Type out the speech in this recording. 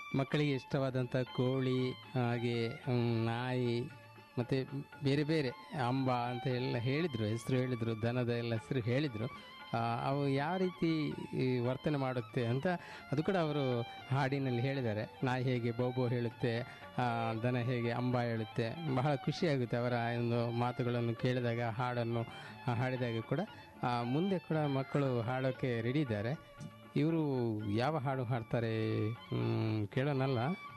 ಮಕ್ಕಳಿಗೆ ಇಷ್ಟವಾದಂಥ ಕೋಳಿ ಹಾಗೆ ಹ್ಮ್, ನಾಯಿ ಮತ್ತು ಬೇರೆ ಬೇರೆ ಅಂಬ ಅಂತ ಎಲ್ಲ ಹೇಳಿದರು ಹೆಸರು ಹೇಳಿದರು ದನದ ಎಲ್ಲ ಹೆಸರು ಹೇಳಿದರು ಅವು ಯಾವ ರೀತಿ ಈ ವರ್ತನೆ ಮಾಡುತ್ತೆ ಅಂತ ಅದು ಕೂಡ ಅವರು ಹಾಡಿನಲ್ಲಿ ಹೇಳಿದ್ದಾರೆ ನಾಯಿ ಹೇಗೆ ಬೋಬೋ ಹೇಳುತ್ತೆ ಆ, ದನ ಹೇಗೆ ಅಂಬ ಹೇಳುತ್ತೆ ಬಹಳ ಖುಷಿಯಾಗುತ್ತೆ ಅವರ ಒಂದು ಮಾತುಗಳನ್ನು ಕೇಳಿದಾಗ ಹಾಡನ್ನು ಆ, ಹಾಡಿದಾಗ ಕೂಡ ಆ, ಮುಂದೆ ಕೂಡ ಮಕ್ಕಳು ಹಾಡೋಕ್ಕೆ ರೆಡಿ ಇದ್ದಾರೆ ಇವರು ಯಾವ ಹಾಡು ಹಾಡ್ತಾರೆ ಹ್ಮ್, ಕೇಳೋಣಲ್ಲ